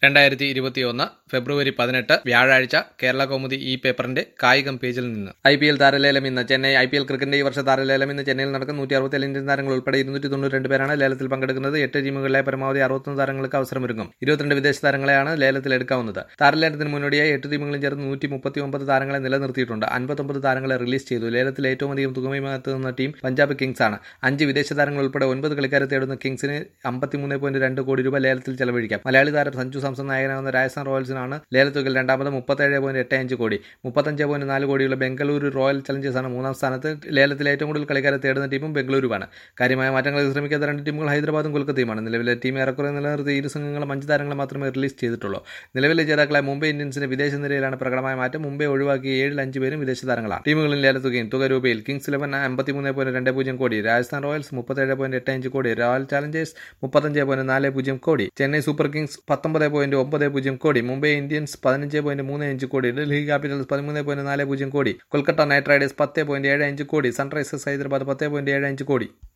രണ്ടായിരത്തി ഇരുപത്തിയൊന്ന് ഫെബ്രുവരി പതിനെട്ട് വ്യാഴാഴ്ച കേരള കൗമുദി ഈ പേപ്പറിന്റെ കായികം പേജിൽ നിന്ന് ഐ പി എൽ താരലേലം ഇന്ന് ചെന്നൈ ഐ പി എൽ ക്രിക്കറ്റിന്റെ ഈ വർഷ താരലേലം ഇന്ന് ചെന്നൈയിൽ നടക്കുന്ന നൂറ്റി അറുപത്തി ഇന്ത്യൻ താരങ്ങൾ ഉൾപ്പെടെ ഇരുന്നൂറ്റി തൊണ്ണൂറ്റി രണ്ട് പേരാണ് ലേലത്തിൽ പങ്കെടുക്കുന്നത് എട്ട് ടീമുകളിലെ പരമാവധി അറുപത്തൊന്ന് താരങ്ങൾക്ക് അവസരമൊരുങ്ങും ഇരുപത്തിരണ്ട് വിദേശ താരങ്ങളെയാണ് ലേലത്തിൽ എടുക്കാവുന്നത് താരലേലത്തിന് മുന്നോടിയായി എട്ട് ടീമുകളും ചേർന്ന് നൂറ്റി മുപ്പത്തി ഒമ്പത് താരങ്ങളെ നിലനിർത്തിയിട്ടുണ്ട് അൻപത്തൊമ്പത് താരങ്ങളെ റിലീസ് ചെയ്തു ലേലത്തിൽ ഏറ്റവും അധികം തുകയുമായി എത്തുന്ന ടീം പഞ്ചാബ് കിങ്സ് ആണ് അഞ്ച് വിദേശ താരങ്ങൾ ഉൾപ്പെടെ ഒൻപത് കളിക്കാരെ തേടുന്ന കിങ്സിന് അമ്പത്തിമൂന്ന് പോയിന്റ് രണ്ട് കോടി രൂപ ലേലത്തിൽ ചെലവഴിക്കാം മലയാളി താരം സഞ്ജു സാംസൺ നായകനാകുന്ന രാജസ്ഥാൻ റോയൽസിനാണ് ലേലത്തുകയിൽ രണ്ടാമത് മുപ്പത്തേഴ് പോയിന്റ് എട്ട് അഞ്ച് കോടി മുപ്പത്തഞ്ച് പോയിന്റ് നാല് കോടിയുള്ള ബംഗളൂരു റോയൽ ചലഞ്ചേഴ്സ് ആണ് മൂന്നാം സ്ഥാനത്ത് ലേലത്തിൽ ഏറ്റവും കൂടുതൽ കളിക്കാരെ തേടുന്ന ടീമും ബംഗളൂരുവാണ് കാര്യമായ മാറ്റങ്ങൾ ശ്രമിക്കാത്ത രണ്ട് ടീമുകൾ ഹൈദരാബാദും കൊൽക്കത്തയുമാണ് നിലവിലെ ടീം ഏറെക്കുറെ നിലനിർത്തി ഇരു സംഘങ്ങളും അഞ്ച് താരങ്ങളെ മാത്രമേ റിലീസ് ചെയ്തിട്ടുള്ളൂ നിലവിലെ ജേതാക്കളായ മുംബൈ ഇന്ത്യൻസിന്റെ വിദേശ നിരയിലാണ് പ്രകടമായ മാറ്റം മുംബൈ ഒഴിവാക്കി ഏഴിൽ അഞ്ച് പേരും വിദേശ താരങ്ങളാണ് ടീമുകളിൽ ലേലത്തുകയും തുക രൂപയിൽ കിങ്സ് ഇലവൻ അമ്പത്തിമൂന്ന് പോയിന്റ് രണ്ട് പൂജ്യം കോടി രാജസ്ഥാൻ റോയൽസ് മുപ്പത്തേഴ് പോയിന്റ് എട്ട് അഞ്ച് കോടി റോയൽ ചാലഞ്ചേഴ്സ് മുപ്പത്തഞ്ച് പോയിന്റ് നാല് പൂജ്യം കോടി ചെന്നൈ സൂപ്പർ കിങ്സ് പത്തൊമ്പത് പോയിന്റ് ഒമ്പത് പൂജ്യം കോടി മുംബൈ ഇന്ത്യൻസ് പതിനഞ്ച് പോയിന്റ് മൂന്ന് അഞ്ച് കോടി ഡൽഹി ക്യാപിറ്റൽസ് പതിമൂന്ന് പോയിന്റ് നാല് പൂജ്യം കോടി കൊൽക്കത്ത നൈറ്റ് റൈഡേഴ്സ് പത്ത് പോയിന്റ് ഏഴ് അഞ്ച് കോടി സൺറൈസേഴ്സ് ഹൈദരാബാദ് പത്ത് പോയിന്റ് ഏഴ് അഞ്ച് കോടി